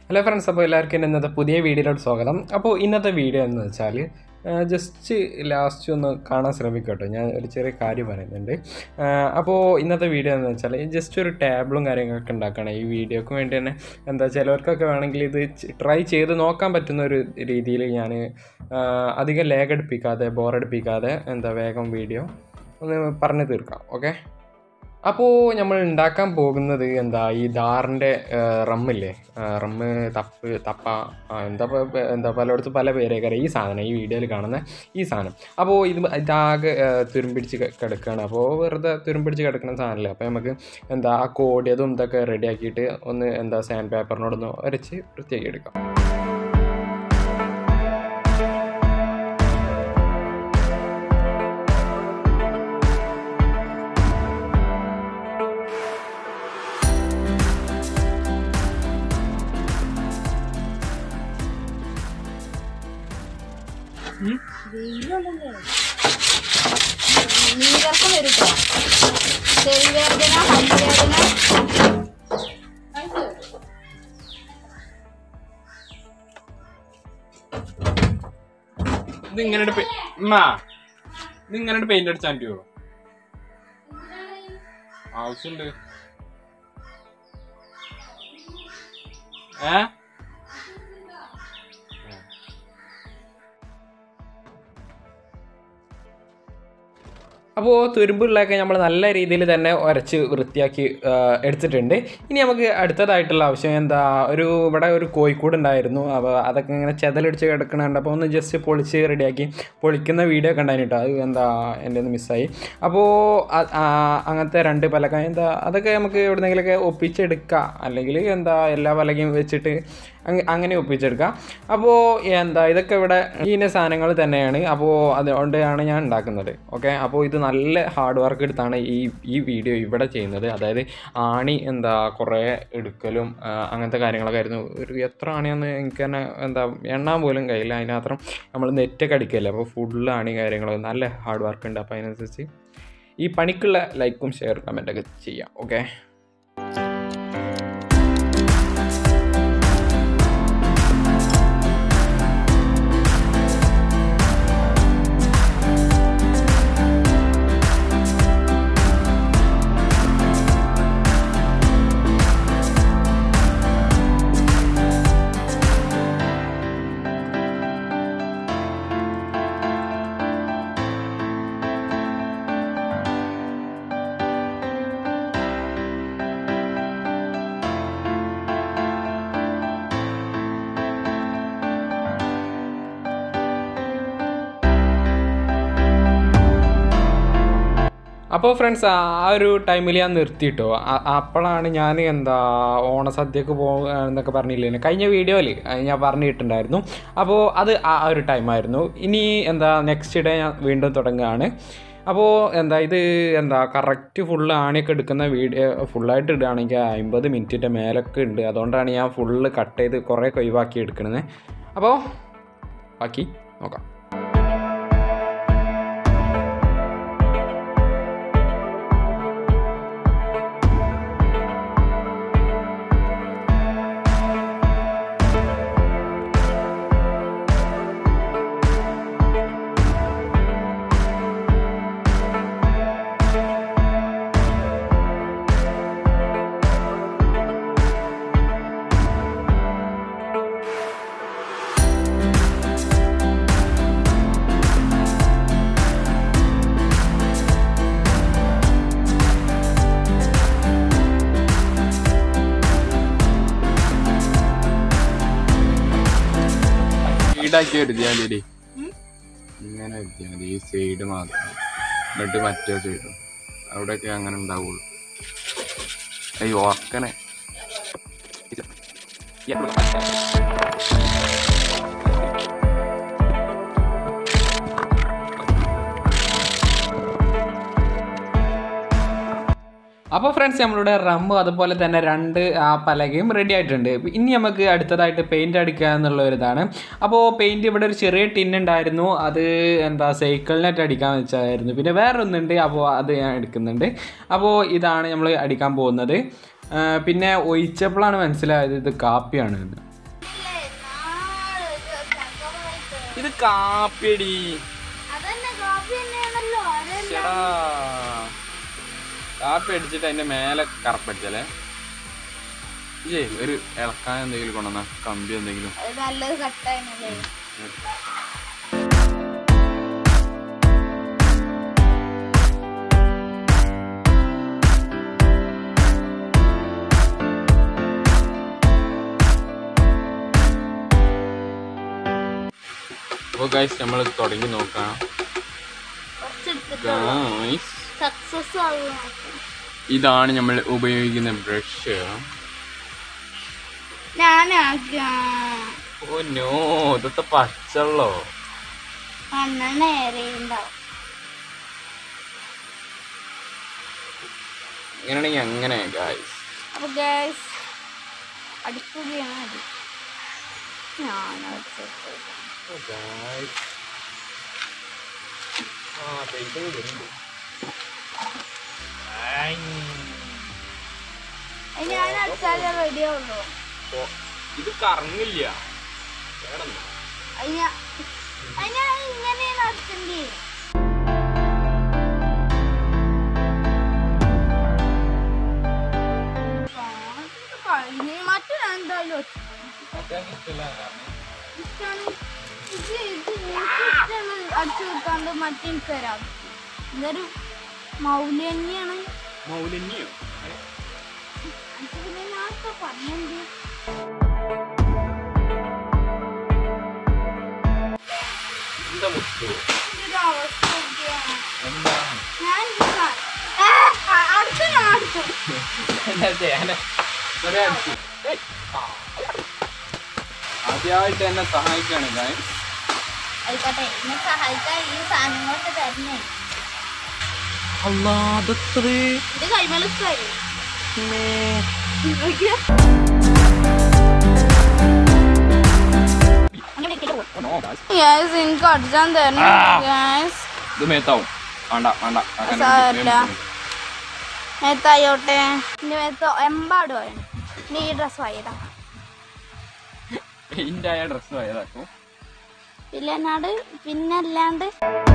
Hello friends അപ്പോൾ എല്ലാവർക്കും എൻ്റെ ഇന്നത്തെ പുതിയ വീഡിയോയിലോട്ട് സ്വാഗതം അപ്പോൾ ഇന്നത്തെ വീഡിയോ എന്ന് വെച്ചാൽ ജസ്റ്റ് ലാസ്റ്റ് ഒന്ന് കാണാൻ ശ്രമിക്കുക കേട്ടോ ഞാൻ ഒരു ചെറിയ കാര്യം പറയുന്നുണ്ട് ആ, അപ്പോൾ ഇന്നത്തെ വീഡിയോ എന്ന് വെച്ചാൽ ജസ്റ്റ് ഒരു ടേബിളും കാര്യങ്ങളൊക്കെ ഉണ്ടാക്കണം ഈ വീഡിയോക്ക് വേണ്ടി തന്നെ എന്താ ചിലവർക്കൊക്കെ വേണമെങ്കിൽ ഇത് ട്രൈ ചെയ്ത് നോക്കാൻ പറ്റുന്ന ഒരു രീതിയിൽ ഞാൻ അധികം ലേഗ് അടുപ്പിക്കാതെ ബോറടിപ്പിക്കാതെ എന്താ വേഗം വീഡിയോ ഒന്ന് പറഞ്ഞു തീർക്കാം ഓക്കെ അപ്പോൾ നമ്മൾ ഉണ്ടാക്കാൻ പോകുന്നത് എന്താ ഈ ദാറിൻ്റെ റമ്മില്ലേ റമ്മ് തപ്പ് തപ്പ ആ, എന്താ പ- എന്താ പലയിടത്തും പല പേരൊക്കെ ഈ സാധനം ഈ വീഡിയോയിൽ കാണുന്ന ഈ സാധനം അപ്പോൾ ഇത് ഇതാകെ ആ, തുരുമ്പിടിച്ച് ക- കിടക്കുകയാണ് അപ്പോൾ വെറുതെ തുരുമ്പിടിച്ച് കിടക്കുന്ന സാധനമല്ലേ അപ്പോൾ നമുക്ക് എന്താ ആ കോടിയതും ഇതൊക്കെ റെഡിയാക്കിയിട്ട് ഒന്ന് എന്താ സാൻഡ് പേപ്പറിനോടൊന്ന് ഉരച്ച് വൃത്തിയാക്കി എടുക്കാം വെയിലുള്ളല്ലേ നീരക്കം വരും കേട്ടോ ചെവിവേദന പല്ലുവേദന ഇത് ഇങ്ങനെ ഇത് ഇങ്ങനെ പെയിന്റ് അടിച്ചാൽ പറ്റുമോ ആവശ്യമുണ്ട് ഏ അപ്പോൾ തുരുമ്പുള്ളതൊക്കെ നമ്മൾ നല്ല രീതിയിൽ തന്നെ ഉരച്ച് വൃത്തിയാക്കി ആ, എടുത്തിട്ടുണ്ട് ഇനി നമുക്ക് അടുത്തതായിട്ടുള്ള ആവശ്യം എന്താ ഒരു ഇവിടെ ഒരു കോഴിക്കൂട് ഉണ്ടായിരുന്നു അപ്പോൾ അതൊക്കെ ഇങ്ങനെ ചെതലടിച്ച് കിടക്കണുണ്ട് അപ്പോൾ ഒന്ന് ജസ്റ്റ് പൊളിച്ച് റെഡിയാക്കി പൊളിക്കുന്ന വീഡിയോ ഒക്കെ ഉണ്ടായിരുന്നു കേട്ടോ അത് എന്താ എൻ്റെ ഒന്ന് മിസ്സായി അപ്പോൾ അ- ആ, അങ്ങനത്തെ രണ്ട് പലക എന്താ അതൊക്കെ നമുക്ക് എവിടെന്നെങ്കിലൊക്കെ ഒപ്പിച്ചെടുക്കാം അല്ലെങ്കിൽ എന്താ എല്ലാ പലകയും വെച്ചിട്ട് അങ്ങ- അങ്ങനെ ഒപ്പിച്ചെടുക്കാം അപ്പോൾ എന്താ ഇതൊക്കെ ഇവിടെ ഈന സാധനങ്ങൾ തന്നെയാണ് അപ്പോൾ അതുകൊണ്ടാണ് ഞാൻ ഉണ്ടാക്കുന്നത് ഓക്കെ അപ്പോൾ ഇത് നല്ല ഹാർഡ് വർക്ക് എടുത്താണ് ഈ ഈ വീഡിയോ ഇവിടെ ചെയ്യുന്നത് അതായത് ആണി എന്താ കുറേ എടുക്കലും ആ, അങ്ങനത്തെ കാര്യങ്ങളൊക്കെ ആയിരുന്നു ഒരു എത്ര ആണിയാന്ന് എനിക്ക് തന്നെ എന്താ എണ്ണാൻ പോലും കഴിയില്ല അതിനകത്രം നമ്മൾ നെറ്റൊക്കെ അടിക്കല്ലേ അപ്പോൾ ഫുള്ള് ആണി കാര്യങ്ങളൊക്കെ നല്ല ഹാർഡ് വർക്ക് ഉണ്ട് അപ്പോൾ അതിനനുസരിച്ച് ഈ പണിക്കുള്ള ലൈക്കും ഷെയർ കമൻറ്റൊക്കെ ചെയ്യാം ഓക്കെ അപ്പോൾ ഫ്രണ്ട്സ് ആ ഒരു ടൈമിൽ ഞാൻ നിർത്തിയിട്ടോ അ- അപ്പോഴാണ് ഞാൻ എന്താ ഓണസദ്യക്ക് പോകുക എന്നൊക്കെ പറഞ്ഞില്ലേ കഴിഞ്ഞ വീഡിയോയിൽ ഞാൻ പറഞ്ഞിട്ടുണ്ടായിരുന്നു അപ്പോൾ അത് ആ ഒരു ടൈമായിരുന്നു ഇനി എന്താ നെക്സ്റ്റ് ഡേ ഞാൻ വീണ്ടും തുടങ്ങുകയാണ് അപ്പോൾ എന്താ ഇത് എന്താ കറക്റ്റ് ഫുള്ള് ആണിയൊക്കെ എടുക്കുന്ന വീഡിയോ ഫുള്ളായിട്ട് ഇടുകയാണെങ്കിൽ അമ്പത് മിനിറ്റിൻ്റെ മേലൊക്കെ ഉണ്ട് അതുകൊണ്ടാണ് ഞാൻ ഫുള്ള് കട്ട് ചെയ്ത് കുറേ ഒഴിവാക്കി എടുക്കുന്നത് അപ്പോൾ ബാക്കി നോക്കാം സൈഡാക്കി വരുത്തിയാൽ മതി ഇങ്ങനെ വരുത്തിയാൽ മതി ഈ സൈഡ് മാത്രം എന്നിട്ട് മറ്റേ സൈഡും അവിടെയൊക്കെ അങ്ങനെ ഉണ്ടാവുള്ളൂ ഈ ഓർക്കനെ അപ്പോൾ ഫ്രണ്ട്സ് നമ്മളുടെ റമ്മും അതുപോലെ തന്നെ രണ്ട് ആ പലകയും റെഡി ആയിട്ടുണ്ട് ഇനി നമുക്ക് അടുത്തതായിട്ട് പെയിൻറ് അടിക്കുക എന്നുള്ള ഒരു ഇതാണ് അപ്പോൾ പെയിൻറ് ഇവിടെ ഒരു ചെറിയ ടിൻ ഉണ്ടായിരുന്നു അത് എന്താ സൈക്കിളിനായിട്ട് അടിക്കാൻ വെച്ചായിരുന്നു പിന്നെ വേറെ ഒന്നുണ്ട് അപ്പോൾ അത് ഞാൻ എടുക്കുന്നുണ്ട് അപ്പോൾ ഇതാണ് നമ്മൾ അടിക്കാൻ പോകുന്നത് ആ, പിന്നെ ഒഴിച്ചപ്പോഴാണ് മനസ്സിലായത് ഇത് കാപ്പിയാണ് എന്ന് ഇത് കാപ്പിയടി അതന്നെ കോപ്പി തന്നെയാണല്ലോ അതെല്ലാം ചേടാ കാപ്പി അടിച്ചിട്ട് അതിന്റെ മേലെ കറപ്പടിച്ചല്ലേ ഇജേ ഒരു ഇളക്കാൻ എന്തെങ്കിലും കൊണ്ടുവന്ന കമ്പി എന്തെങ്കിലും അത് നല്ലത് കട്ടായിരുന്നല്ലേ അപ്പോൾ ഗൈസ് നമ്മൾ തുടങ്ങി നോക്കാം കുറച്ചെടുത്തിട്ട് ഗൈസ് സക്സസ് ആകും ഇതാണ് നമ്മൾ ഉപയോഗിക്കുന്ന ബ്രഷ് ഞാനാക്കാം ഓ നോ ഇതൊക്കെ പച്ചള്ളോ മണ്ണെണ്ണ ഏറിയുണ്ടാവും ഇങ്ങനെയാണെങ്കിൽ അങ്ങനെ ഗൈസ് അപ്പൊ ഗ്യാസ് അടിക്കുകയാണ് അത് ഞാൻ അടിച്ചിട്ട് അത് ഞാൻ അടിച്ചാലേ റെഡി ആവുള്ളൂ ഇത് കറങ്ങില്ല അത് ഞാൻ അത് ഞാൻ ഇങ്ങനെയാണ് അടിച്ചെങ്കിൽ കഴിഞ്ഞ് മറ്റു എന്തായാലും ഇഷ്ടാണ് ഇത് ഇത് ഇഷ്ടാണ് അടിച്ചു കൊടുക്കാണ്ട് മറ്റേ എനിക്ക് തരാം ഇതൊരു മൗല്യം തന്നെയാണ് മൗലിന്യോ എനിക്ക് പിന്നെ ഞാൻ ഇപ്പൊ പറഞ്ഞെങ്കിൽ എന്താ മുത്തു ഇതൊരു അവസ്ഥയൊക്കെയാണ് എന്താ ഞാൻ ഇത് കാ- ആ, ആ, അടുത്ത ഞാൻ അടുത്തു എന്താ ചെയ്യാനെ ചെറിയ അടിച്ചു ആദ്യമായിട്ട് എന്നെ സഹായിക്കാണ് ഗായ് ആയിക്കോട്ടെ എന്നെ സഹായിക്കാൻ ഈ സാധനങ്ങളൊക്കെ തരണേ അല്ലാതത്രേ ഇത് കൈമലക്കായി ഗ്യാസ് എനിക്ക് അടിച്ചാൻ തരണം ഗ്യാസ് ഇത് മേത്താവും വേണ്ട വേണ്ട ആക്കാൻ സാരമില്ല. വേണ്ടി മേത്തായോട്ടെ എന്റെ മേത്തോ എമ്പാടും നീ ഈ ഡ്രസ് വായിടാ പെയിന്റ് ആയ ഡ്രസ്സ് ആയതാക്കും പിന്നെന്നാട് പിന്നല്ലാണ്ട്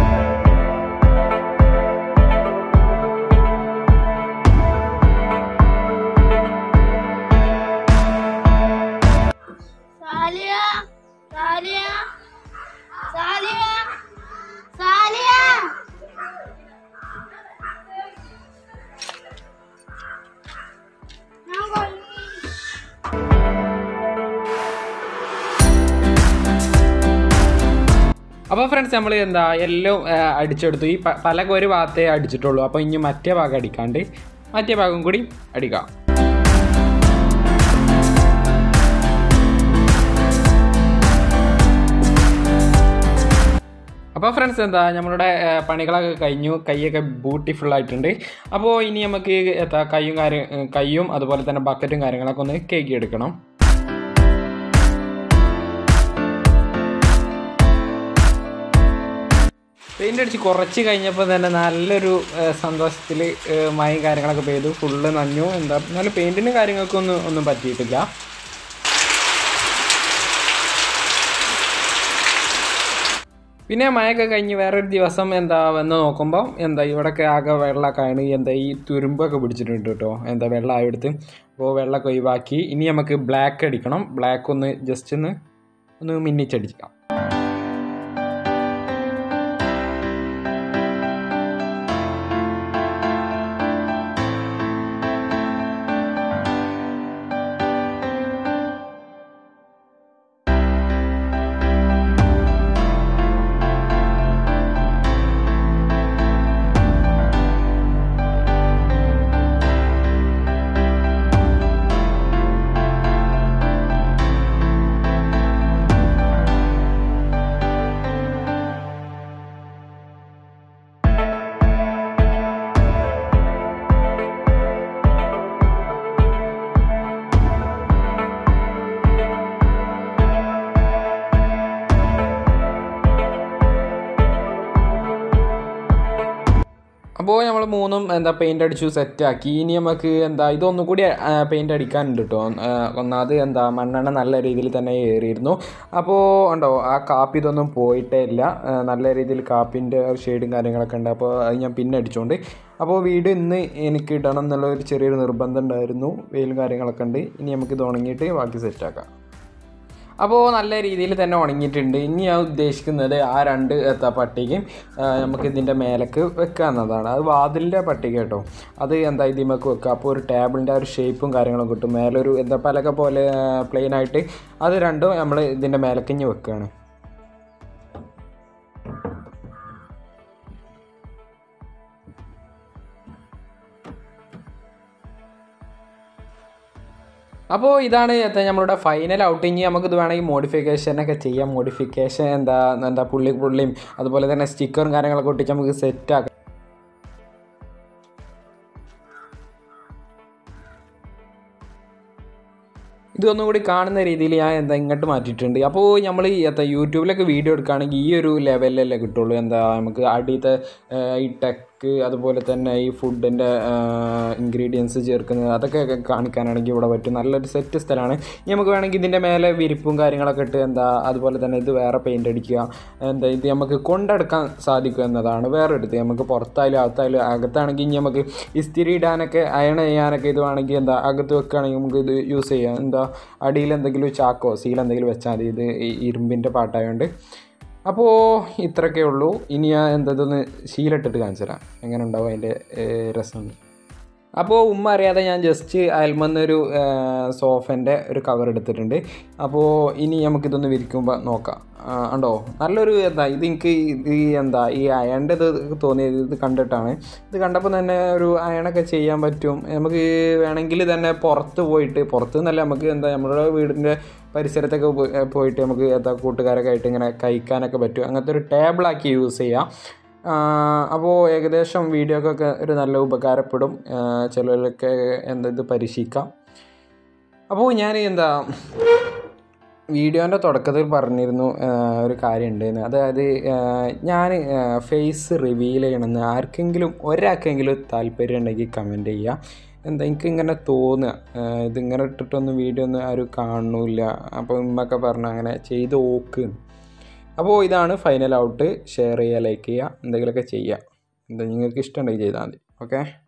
സാലിയ സാലിയ സാലിയ സാലിയ ഞാൻ കൊല്ലി അപ്പോൾ ഫ്രണ്ട്സ് നമ്മൾ എന്താ എല്ലാം ആ, അടിച്ചെടുത്തു ഈ പ- പലക ഒരു ഭാഗത്തേ അടിച്ചിട്ടുള്ളൂ അപ്പോൾ ഇനി മറ്റേ ഭാഗം അടിക്കാണ്ട് മറ്റേ ഭാഗം കൂടി അടിക്കാം അപ്പോൾ ഫ്രണ്ട്സ് എന്താ നമ്മളുടെ ആ, പണികളൊക്കെ കഴിഞ്ഞു കൈയൊക്കെ ബ്യൂട്ടിഫുൾ ആയിട്ടുണ്ട് അപ്പോൾ ഇനി നമുക്ക് എന്താ കൈയും കാര്യം കൈയും അതുപോലെ തന്നെ ബക്കറ്റും കാര്യങ്ങളൊക്കെ ഒന്ന് കേക്ക് എടുക്കണം പെയിൻ്റ് അടിച്ച് കുറച്ച് കഴിഞ്ഞപ്പോൾ തന്നെ നല്ലൊരു സന്തോഷത്തിൽ മഴയും കാര്യങ്ങളൊക്കെ പെയ്തു ഫുള്ള് നനഞ്ഞു എന്താ എന്നാലും പെയിൻറ്റിനും കാര്യങ്ങൾക്കൊന്നും ഒന്നും പറ്റിയിട്ടില്ല പിന്നെ മഴയൊക്കെ കഴിഞ്ഞ് വേറൊരു ദിവസം എന്താ വന്ന് നോക്കുമ്പോൾ എന്താ ഇവിടെയൊക്കെ ആകെ വെള്ളമൊക്കെയാണ് എന്താ ഈ തുരുമ്പൊക്കെ പിടിച്ചിട്ടുണ്ട് കേട്ടോ എന്താ വെള്ളം ആയെടുത്ത് അപ്പോൾ വെള്ളമൊക്കെ ഒഴിവാക്കി ഇനി നമുക്ക് ബ്ലാക്ക് അടിക്കണം ബ്ലാക്ക് ഒന്ന് ജസ്റ്റ് ഒന്ന് ഒന്ന് മിന്നിച്ചടിക്കാം അപ്പോൾ നമ്മൾ മൂന്നും എന്താ പെയിൻ്റ് അടിച്ചു സെറ്റാക്കി ഇനി നമുക്ക് എന്താ ഇതൊന്നും കൂടി പെയിൻ്റ് അടിക്കാനുണ്ട് കേട്ടോ ഒന്നാമത് എന്താ മണ്ണെണ്ണ നല്ല രീതിയിൽ തന്നെ ഏറിയിരുന്നു അപ്പോൾ ഉണ്ടോ ആ കാപ്പി ഇതൊന്നും പോയിട്ടേ ഇല്ല ആ, നല്ല രീതിയിൽ കാപ്പിൻ്റെ ഷെയ്ഡും കാര്യങ്ങളൊക്കെ ഉണ്ട് അപ്പോൾ അത് ഞാൻ പിന്നെ അടിച്ചുകൊണ്ട് അപ്പോൾ വീട് ഇന്ന് എനിക്ക് ഇടണം എന്നുള്ള ഒരു ചെറിയൊരു നിർബന്ധം ഉണ്ടായിരുന്നു വെയിലും കാര്യങ്ങളൊക്കെ ഉണ്ട് ഇനി നമുക്ക് ഇത് ഉണങ്ങിയിട്ട് ബാക്കി സെറ്റാക്കാം അപ്പോൾ നല്ല രീതിയിൽ തന്നെ ഉണങ്ങിയിട്ടുണ്ട് ഇനി ഞാൻ ഉദ്ദേശിക്കുന്നത് ആ രണ്ട് എത്താ പട്ടികയും ആ, നമുക്ക് ഇതിൻ്റെ മേലേക്ക് വെക്കുക എന്നതാണ് അത് വാതിലിൻ്റെ പട്ടിക കേട്ടോ അത് എന്താ ഇതിമേക്ക് വെക്കുക അപ്പോൾ ഒരു ടേബിളിൻ്റെ ആ ഒരു ഷേപ്പും കാര്യങ്ങളും കിട്ടും മേലൊരു എന്താ പലക പോലെ പ്ലെയിൻ ആയിട്ട് അത് രണ്ടും നമ്മൾ ഇതിൻ്റെ മേലേക്ക് ഇഞ്ഞ് വെക്കുകയാണ് അപ്പോൾ ഇതാണ് എന്താ നമ്മളുടെ ഫൈനൽ ഔട്ടിങ് നമുക്ക് ഇത് വേണമെങ്കിൽ മോഡിഫിക്കേഷനൊക്കെ ചെയ്യാം മോഡിഫിക്കേഷൻ എന്താ എന്താ പുള്ളി പുള്ളിയും അതുപോലെ തന്നെ സ്റ്റിക്കറും കാര്യങ്ങളൊക്കെ ഒട്ടിച്ച് നമുക്ക് സെറ്റ് ആക്കാം ഇതൊന്നും കൂടി കാണുന്ന രീതിയിൽ ഞാൻ എന്താ ഇങ്ങോട്ട് മാറ്റിയിട്ടുണ്ട് അപ്പോൾ നമ്മൾ ഈ എന്താ യൂട്യൂബിലൊക്കെ വീഡിയോ എടുക്കുകയാണെങ്കിൽ ഈ ഒരു ലെവലിലല്ലേ കിട്ടുള്ളൂ എന്താ നമുക്ക് അടിയത്തെ ആ, ഈ ടെക്ക് അതുപോലെ തന്നെ ഈ ഫുഡിൻ്റെ ഇൻഗ്രീഡിയൻസ് ചേർക്കുന്നത് അതൊക്കെ കാണിക്കാനാണെങ്കിൽ ഇവിടെ പറ്റും നല്ലൊരു സെറ്റ് സ്ഥലമാണ് ഇനി നമുക്ക് വേണമെങ്കിൽ ഇതിൻ്റെ മേലെ വിരിപ്പും കാര്യങ്ങളൊക്കെ ഇട്ട് എന്താ അതുപോലെ തന്നെ ഇത് വേറെ പെയിൻ്റ് അടിക്കുക എന്താ ഇത് നമുക്ക് കൊണ്ടെടുക്കാൻ സാധിക്കും എന്നതാണ് വേറെ എടുത്ത് നമുക്ക് പുറത്തായാലും അകത്തായാലും അകത്താണെങ്കിൽ ഇനി നമുക്ക് ഇസ്തിരി ഇടാനൊക്കെ അയൺ ചെയ്യാനൊക്കെ ഇത് വേണമെങ്കിൽ എന്താ അകത്ത് വെക്കുകയാണെങ്കിൽ നമുക്ക് ഇത് യൂസ് ചെയ്യാം എന്താ അടിയിൽ എന്തെങ്കിലും ചാക്കോ സീൽ എന്തെങ്കിലും വെച്ചാൽ മതി ഇത് ഈ ഇരുമ്പിൻ്റെ പാട്ടായതുകൊണ്ട് അപ്പോൾ ഇത്രയൊക്കെ ഉള്ളൂ ഇനി ഞാൻ എന്താ ഇതൊന്ന് ശീലിട്ടിട്ട് കാണിച്ചു തരാം എങ്ങനെ ഉണ്ടാവും അതിൻ്റെ രസം അപ്പോൾ ഉമ്മ അറിയാതെ ഞാൻ ജസ്റ്റ് അയൽമന്നൊരു സോഫൻ്റെ ഒരു കവർ എടുത്തിട്ടുണ്ട് അപ്പോൾ ഇനി നമുക്കിതൊന്ന് വിരിക്കുമ്പോൾ നോക്കാം ആ, ഉണ്ടോ നല്ലൊരു എന്താ ഇത് എനിക്ക് ഇത് ഈ എന്താ ഈ അയണിൻ്റെ ഇത് തോന്നിയത് ഇത് കണ്ടിട്ടാണ് ഇത് കണ്ടപ്പോൾ തന്നെ ഒരു അയണൊക്കെ ചെയ്യാൻ പറ്റും നമുക്ക് വേണമെങ്കിൽ തന്നെ പുറത്ത് പോയിട്ട് പുറത്ത് നിന്നല്ല നമുക്ക് എന്താ നമ്മുടെ വീടിൻ്റെ പരിസരത്തൊക്കെ പോയി- പോയിട്ട് നമുക്ക് എന്താ കൂട്ടുകാരൊക്കെ ആയിട്ട് ഇങ്ങനെ കഴിക്കാനൊക്കെ പറ്റും അങ്ങനത്തെ ഒരു ടേബിളാക്കി യൂസ് ചെയ്യാം അപ്പോൾ ഏകദേശം വീഡിയോക്കൊക്കെ ഒരു നല്ല ഉപകാരപ്പെടും ആ, ചിലരൊക്കെ എന്താ ഇത് പരീക്ഷിക്കാം അപ്പോൾ ഞാൻ എന്താ വീഡിയോൻ്റെ തുടക്കത്തിൽ പറഞ്ഞിരുന്നു ആ, ഒരു കാര്യം ഉണ്ടെന്ന് അതായത് ഞാൻ ഫേസ് റിവീൽ ചെയ്യണമെന്ന് ആർക്കെങ്കിലും ഒരാൾക്കെങ്കിലും താല്പര്യം ഉണ്ടെങ്കിൽ കമൻറ്റ് ചെയ്യുക എന്താ എനിക്ക് ഇങ്ങനെ തോന്നുക ആ, ഇതിങ്ങനെ ഇട്ടിട്ടൊന്നും വീഡിയോ ഒന്നും ആരും കാണുന്നില്ല അപ്പോൾ ഉമ്മൊക്കെ പറഞ്ഞു അങ്ങനെ ചെയ്ത് നോക്ക് അപ്പോൾ ഇതാണ് ഫൈനൽ ഔട്ട് ഷെയർ ചെയ്യുക ലൈക്ക് ചെയ്യുക എന്തെങ്കിലുമൊക്കെ ചെയ്യുക എന്താ നിങ്ങൾക്ക് ഇഷ്ടമുണ്ടെങ്കിൽ ചെയ്താൽ മതി ഓക്കെ